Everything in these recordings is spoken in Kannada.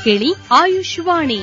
ಕೇಳಿ ಆಯುಷ್ವಾಣಿ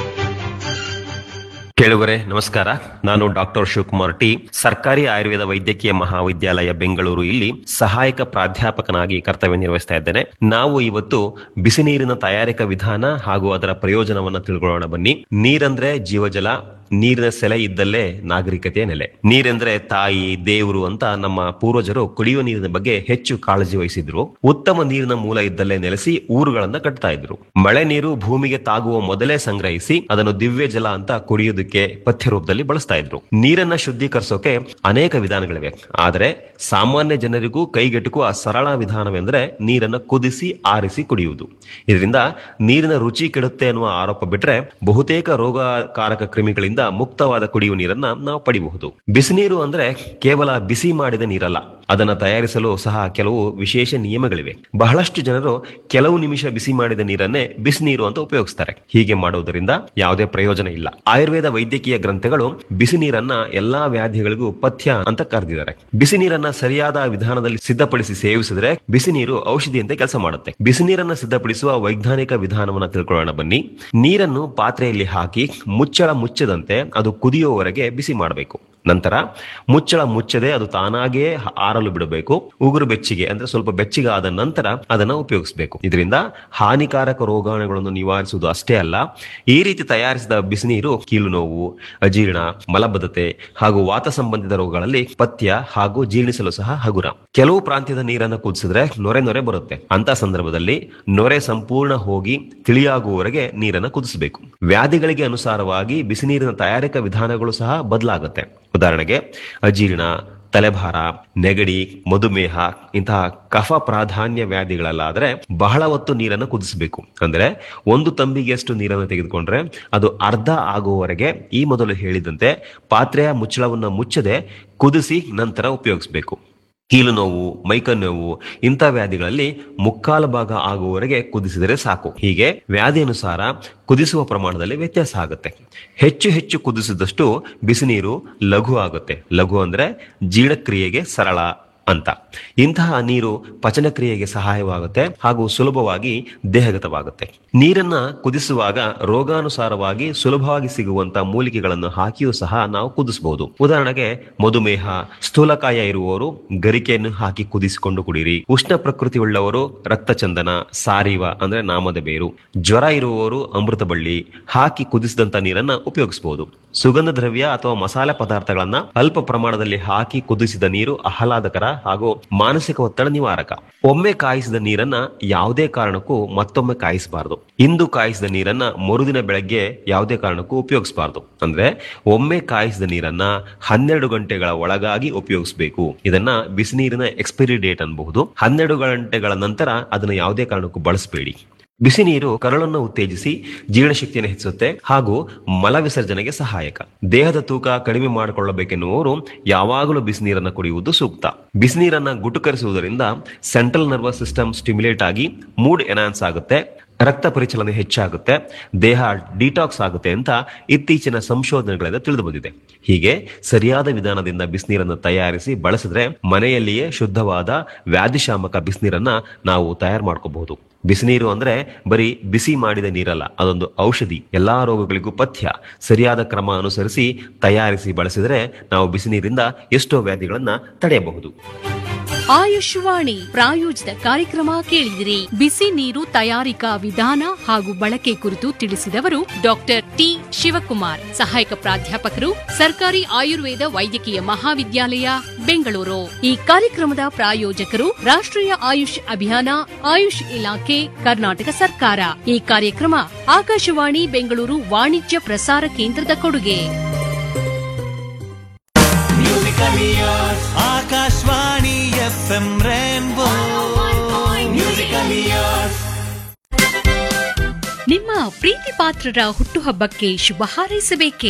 ಕೇಳುಗರೆ ನಮಸ್ಕಾರ ನಾನು ಡಾಕ್ಟರ್ ಶಿವಕುಮಾರ್ ಟಿ ಸರ್ಕಾರಿ ಆಯುರ್ವೇದ ವೈದ್ಯಕೀಯ ಮಹಾವಿದ್ಯಾಲಯ ಬೆಂಗಳೂರು ಇಲ್ಲಿ ಸಹಾಯಕ ಪ್ರಾಧ್ಯಾಪಕನಾಗಿ ಕರ್ತವ್ಯ ನಿರ್ವಹಿಸ್ತಾ ಇದ್ದೇನೆ ನಾವು ಇವತ್ತು ಬಿಸಿ ನೀರಿನ ತಯಾರಿಕಾ ವಿಧಾನ ಹಾಗೂ ಅದರ ಪ್ರಯೋಜನವನ್ನ ತಿಳ್ಕೊಳ್ಳೋಣ ಬನ್ನಿ ನೀರಂದ್ರೆ ಜೀವಜಲ ನೀರಿನ ಸೆಲೆ ಇದ್ದಲ್ಲೇ ನಾಗರಿಕತೆಯ ನೆಲೆ ನೀರೆಂದ್ರೆ ತಾಯಿ ದೇವರು ಅಂತ ನಮ್ಮ ಪೂರ್ವಜರು ಕುಡಿಯುವ ನೀರಿನ ಬಗ್ಗೆ ಹೆಚ್ಚು ಕಾಳಜಿ ವಹಿಸಿದ್ರು ಉತ್ತಮ ನೀರಿನ ಮೂಲ ಇದ್ದಲ್ಲೇ ನೆಲೆಸಿ ಊರುಗಳನ್ನ ಕಟ್ತಾ ಇದ್ರು ಮಳೆ ನೀರು ಭೂಮಿಗೆ ತಾಗುವ ಮೊದಲೇ ಸಂಗ್ರಹಿಸಿ ಅದನ್ನು ದಿವ್ಯ ಜಲ ಅಂತ ಕುಡಿಯೋದಕ್ಕೆ ಪಥ್ಯ ರೂಪದಲ್ಲಿ ಬಳಸ್ತಾ ಇದ್ರು ನೀರನ್ನ ಶುದ್ಧೀಕರಿಸೋಕೆ ಅನೇಕ ವಿಧಾನಗಳಿವೆ ಆದರೆ ಸಾಮಾನ್ಯ ಜನರಿಗೂ ಕೈಗೆಟುಕುವ ಸರಳ ವಿಧಾನವೆಂದ್ರೆ ನೀರನ್ನ ಕುದಿಸಿ ಆರಿಸಿ ಕುಡಿಯುವುದು ಇದರಿಂದ ನೀರಿನ ರುಚಿ ಕೆಡುತ್ತೆ ಅನ್ನುವ ಆರೋಪ ಬಿಟ್ರೆ ಬಹುತೇಕ ರೋಗಕಾರಕ ಕ್ರಿಮಿಗಳಿಂದ ಮುಕ್ತವಾದ ಕುಡಿಯುವ ನೀರನ್ನ ನಾವು ಪಡಿಬಹುದು ಬಿಸಿನೀರು ಅಂದ್ರೆ ಕೇವಲ ಬಿಸಿ ಮಾಡಿದ ನೀರಲ್ಲ ಅದನ್ನ ತಯಾರಿಸಲು ಸಹ ಕೆಲವು ವಿಶೇಷ ನಿಯಮಗಳಿವೆ ಬಹಳಷ್ಟು ಜನರು ಕೆಲವು ನಿಮಿಷ ಬಿಸಿ ಮಾಡಿದ ನೀರನ್ನೇ ಬಿಸಿನೀರು ಅಂತ ಉಪಯೋಗಿಸ್ತಾರೆ ಹೀಗೆ ಮಾಡುವುದರಿಂದ ಯಾವುದೇ ಪ್ರಯೋಜನ ಇಲ್ಲ ಆಯುರ್ವೇದ ವೈದ್ಯಕೀಯ ಗ್ರಂಥಗಳು ಬಿಸಿ ನೀರನ್ನ ಎಲ್ಲಾ ವ್ಯಾಧಿಗಳಿಗೂ ಪಥ್ಯ ಅಂತ ಕರೆದಿದ್ದಾರೆ ಬಿಸಿ ನೀರನ್ನ ಸರಿಯಾದ ವಿಧಾನದಲ್ಲಿ ಸಿದ್ಧಪಡಿಸಿ ಸೇವಿಸಿದ್ರೆ ಬಿಸಿ ನೀರು ಔಷಧಿಯಂತೆ ಕೆಲಸ ಮಾಡುತ್ತೆ ಬಿಸಿ ನೀರನ್ನ ಸಿದ್ಧಪಡಿಸುವ ವೈಜ್ಞಾನಿಕ ವಿಧಾನವನ್ನ ತಿಳ್ಕೊಳ್ಳೋಣ ಬನ್ನಿ ನೀರನ್ನು ಪಾತ್ರೆಯಲ್ಲಿ ಹಾಕಿ ಮುಚ್ಚಳ ಮುಚ್ಚದಂತೆ ಅದು ಕುದಿಯುವವರೆಗೆ ಬಿಸಿ ಮಾಡಬೇಕು ನಂತರ ಮುಚ್ಚಳ ಮುಚ್ಚದೆ ಅದು ತಾನಾಗೇ ಆರಲು ಬಿಡಬೇಕು ಉಗುರು ಬೆಚ್ಚಿಗೆ ಅಂದ್ರೆ ಸ್ವಲ್ಪ ಬೆಚ್ಚಿಗೆ ಆದ ನಂತರ ಅದನ್ನ ಉಪಯೋಗಿಸಬೇಕು ಇದರಿಂದ ಹಾನಿಕಾರಕ ರೋಗಾಣುಗಳನ್ನು ನಿವಾರಿಸುವುದು ಅಷ್ಟೇ ಅಲ್ಲ ಈ ರೀತಿ ತಯಾರಿಸಿದ ಬಿಸಿನೀರು ಕೀಲು ನೋವು ಅಜೀರ್ಣ ಮಲಬದ್ಧತೆ ಹಾಗೂ ವಾತ ಸಂಬಂಧಿತ ರೋಗಗಳಲ್ಲಿ ಪಥ್ಯ ಹಾಗೂ ಜೀರ್ಣಿಸಲು ಸಹ ಹಗುರ ಕೆಲವು ಪ್ರಾಂತ್ಯದ ನೀರನ್ನು ಕುದಿಸಿದ್ರೆ ನೊರೆ ನೊರೆ ಬರುತ್ತೆ ಅಂತ ಸಂದರ್ಭದಲ್ಲಿ ನೊರೆ ಸಂಪೂರ್ಣ ಹೋಗಿ ತಿಳಿಯಾಗುವವರೆಗೆ ನೀರನ್ನು ಕುದಿಸಬೇಕು ವ್ಯಾಧಿಗಳಿಗೆ ಅನುಸಾರವಾಗಿ ಬಿಸಿನೀರಿನ ತಯಾರಿಕಾ ವಿಧಾನಗಳು ಸಹ ಬದಲಾಗುತ್ತೆ ಉದಾಹರಣೆಗೆ ಅಜೀರ್ಣ ತಲೆಭಾರ ನೆಗಡಿ ಮಧುಮೇಹ ಇಂತಹ ಕಫ ಪ್ರಾಧಾನ್ಯ ವ್ಯಾಧಿಗಳಲ್ಲಾದ್ರೆ ಬಹಳ ಹೊತ್ತು ನೀರನ್ನು ಕುದಿಸಬೇಕು ಅಂದ್ರೆ ಒಂದು ತಂಬಿಗೆಯಷ್ಟು ನೀರನ್ನು ತೆಗೆದುಕೊಂಡ್ರೆ ಅದು ಅರ್ಧ ಆಗುವವರೆಗೆ ಈ ಮೊದಲು ಹೇಳಿದಂತೆ ಪಾತ್ರೆಯ ಮುಚ್ಚಳವನ್ನು ಮುಚ್ಚದೆ ಕುದಿಸಿ ನಂತರ ಉಪಯೋಗಿಸಬೇಕು ಕೀಲು ನೋವು ಮೈಕೈ ನೋವು ಇಂಥ ವ್ಯಾಧಿಗಳಲ್ಲಿ ಮುಕ್ಕಾಲು ಭಾಗ ಆಗುವವರೆಗೆ ಕುದಿಸಿದರೆ ಸಾಕು ಹೀಗೆ ವ್ಯಾಧಿ ಅನುಸಾರ ಕುದಿಸುವ ಪ್ರಮಾಣದಲ್ಲಿ ವ್ಯತ್ಯಾಸ ಆಗುತ್ತೆ ಹೆಚ್ಚು ಹೆಚ್ಚು ಕುದಿಸಿದಷ್ಟು ಬಿಸಿನೀರು ಲಘು ಆಗುತ್ತೆ ಲಘು ಅಂದ್ರೆ ಜೀರ್ಣಕ್ರಿಯೆಗೆ ಸರಳ ಅಂತ ಇಂತಹ ನೀರು ಪಚನ ಕ್ರಿಯೆಗೆ ಸಹಾಯವಾಗುತ್ತೆ ಹಾಗೂ ಸುಲಭವಾಗಿ ದೇಹಗತವಾಗುತ್ತೆ ನೀರನ್ನ ಕುದಿಸುವಾಗ ರೋಗಾನುಸಾರವಾಗಿ ಸುಲಭವಾಗಿ ಸಿಗುವಂತ ಮೂಲಿಕೆಗಳನ್ನು ಹಾಕಿಯೂ ಸಹ ನಾವು ಕುದಿಸಬಹುದು ಉದಾಹರಣೆಗೆ ಮಧುಮೇಹ ಸ್ಥೂಲಕಾಯ ಇರುವವರು ಗರಿಕೆಯನ್ನು ಹಾಕಿ ಕುದಿಸಿಕೊಂಡು ಕುಡಿರಿ ಉಷ್ಣ ಪ್ರಕೃತಿ ಉಳ್ಳವರು ರಕ್ತಚಂದನ ಸಾರಿವ ಅಂದ್ರೆ ನಾಮದ ಬೇರು ಜ್ವರ ಇರುವವರು ಅಮೃತ ಬಳ್ಳಿ ಹಾಕಿ ಕುದಿಸಿದಂತ ನೀರನ್ನ ಉಪಯೋಗಿಸಬಹುದು ಸುಗಂಧ ದ್ರವ್ಯ ಅಥವಾ ಮಸಾಲೆ ಪದಾರ್ಥಗಳನ್ನ ಅಲ್ಪ ಪ್ರಮಾಣದಲ್ಲಿ ಹಾಕಿ ಕುದಿಸಿದ ನೀರು ಆಹ್ಲಾದಕರ ಹಾಗೂ ಮಾನಸಿಕ ಒತ್ತಡ ನಿವಾರಕ ಒಮ್ಮೆ ಕಾಯಿಸಿದ ನೀರನ್ನ ಯಾವುದೇ ಕಾರಣಕ್ಕೂ ಮತ್ತೊಮ್ಮೆ ಕಾಯಿಸಬಾರದು ಇಂದು ಕಾಯಿಸಿದ ನೀರನ್ನ ಮರುದಿನ ಬೆಳಗ್ಗೆ ಯಾವುದೇ ಕಾರಣಕ್ಕೂ ಉಪಯೋಗಿಸಬಾರದು ಅಂದ್ರೆ ಒಮ್ಮೆ ಕಾಯಿಸಿದ ನೀರನ್ನ ಹನ್ನೆರಡು ಗಂಟೆಗಳ ಒಳಗಾಗಿ ಉಪಯೋಗಿಸಬೇಕು ಇದನ್ನ ಬಿಸಿನೀರಿನ ಎಕ್ಸ್ಪೈರಿ ಡೇಟ್ ಅನ್ಬಹುದು ಹನ್ನೆರಡು ಗಂಟೆಗಳ ನಂತರ ಅದನ್ನ ಯಾವುದೇ ಕಾರಣಕ್ಕೂ ಬಳಸಬೇಡಿ ಬಿಸಿ ನೀರು ಕರಳನ್ನು ಉತ್ತೇಜಿಸಿ ಜೀರ್ಣಶಕ್ತಿಯನ್ನು ಹೆಚ್ಚಿಸುತ್ತೆ ಹಾಗೂ ಮಲ ವಿಸರ್ಜನೆಗೆ ಸಹಾಯಕ ದೇಹದ ತೂಕ ಕಡಿಮೆ ಮಾಡಿಕೊಳ್ಳಬೇಕೆನ್ನುವವರು ಯಾವಾಗಲೂ ಬಿಸಿ ನೀರನ್ನು ಕುಡಿಯುವುದು ಸೂಕ್ತ ಬಿಸಿ ನೀರನ್ನ ಗುಟುಕರಿಸುವುದರಿಂದ ಸೆಂಟ್ರಲ್ ನರ್ವಸ್ ಸಿಸ್ಟಮ್ ಸ್ಟಿಮ್ಯುಲೇಟ್ ಆಗಿ ಮೂಡ್ ಎನಾನ್ಸ್ ಆಗುತ್ತೆ ರಕ್ತ ಪರಿಚಲನೆ ಹೆಚ್ಚಾಗುತ್ತೆ ದೇಹ ಡಿಟಾಕ್ಸ್ ಆಗುತ್ತೆ ಅಂತ ಇತ್ತೀಚಿನ ಸಂಶೋಧನೆಗಳಿಂದ ತಿಳಿದು ಬಂದಿದೆ ಹೀಗೆ ಸರಿಯಾದ ವಿಧಾನದಿಂದ ಬಿಸಿನೀರನ್ನು ತಯಾರಿಸಿ ಬಳಸಿದ್ರೆ ಮನೆಯಲ್ಲಿಯೇ ಶುದ್ಧವಾದ ವ್ಯಾಧಿಶಾಮಕ ಬಿಸಿನೀರನ್ನ ನಾವು ತಯಾರು ಮಾಡ್ಕೋಬಹುದು ಬಿಸಿನೀರು ಅಂದ್ರೆ ಬರೀ ಬಿಸಿ ಮಾಡಿದ ನೀರಲ್ಲ ಅದೊಂದು ಔಷಧಿ ಎಲ್ಲಾ ರೋಗಗಳಿಗೂ ಪಥ್ಯ ಸರಿಯಾದ ಕ್ರಮ ಅನುಸರಿಸಿ ತಯಾರಿಸಿ ಬಳಸಿದರೆ ನಾವು ಬಿಸಿನೀರಿಂದ ಎಷ್ಟೋ ವ್ಯಾಧಿಗಳನ್ನ ತಡೆಯಬಹುದು ಆಯುಷ್ವಾಣಿ ಪ್ರಾಯೋಜಿತ ಕಾರ್ಯಕ್ರಮ ಕೇಳಿದಿರಿ ಬಿಸಿ ನೀರು ತಯಾರಿಕಾ ವಿಧಾನ ಹಾಗೂ ಬಳಕೆ ಕುರಿತು ತಿಳಿಸಿದವರು ಡಾಕ್ಟರ್ ಟಿ ಶಿವಕುಮಾರ್ ಸಹಾಯಕ ಪ್ರಾಧ್ಯಾಪಕರು ಸರ್ಕಾರಿ ಆಯುರ್ವೇದ ವೈದ್ಯಕೀಯ ಮಹಾವಿದ್ಯಾಲಯ ಬೆಂಗಳೂರು ಈ ಕಾರ್ಯಕ್ರಮದ ಪ್ರಾಯೋಜಕರು ರಾಷ್ಟ್ರೀಯ ಆಯುಷ್ ಅಭಿಯಾನ ಆಯುಷ್ ಇಲಾಖೆ ಕರ್ನಾಟಕ ಸರ್ಕಾರ ಈ ಕಾರ್ಯಕ್ರಮ ಆಕಾಶವಾಣಿ ಬೆಂಗಳೂರು ವಾಣಿಜ್ಯ ಪ್ರಸಾರ ಕೇಂದ್ರದ ಕೊಡುಗೆ Akashvani F M rainbow musical years ನಿಮ್ಮ ಪ್ರೀತಿ ಪಾತ್ರರ ಹುಟ್ಟುಹಬ್ಬಕ್ಕೆ ಶುಭ ಹಾರೈಸಬೇಕೇ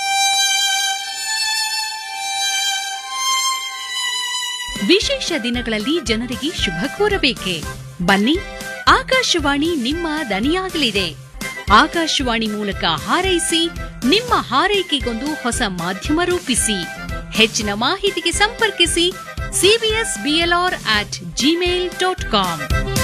ವಿಶೇಷ ದಿನಗಳಲ್ಲಿ ಜನರಿಗೆ ಶುಭ ಕೋರಬೇಕೆ ಬನ್ನಿ ಆಕಾಶವಾಣಿ ನಿಮ್ಮ ದನಿಯಾಗಲಿದೆ ಆಕಾಶವಾಣಿ ಮೂಲಕ ಹಾರೈಸಿ ನಿಮ್ಮ ಹಾರೈಕೆಗೊಂದು ಹೊಸ ಮಾಧ್ಯಮ ರೂಪಿಸಿ ಹೆಚ್ಚಿನ ಮಾಹಿತಿಗೆ ಸಂಪರ್ಕಿಸಿ CBS BLR at Gmail dot com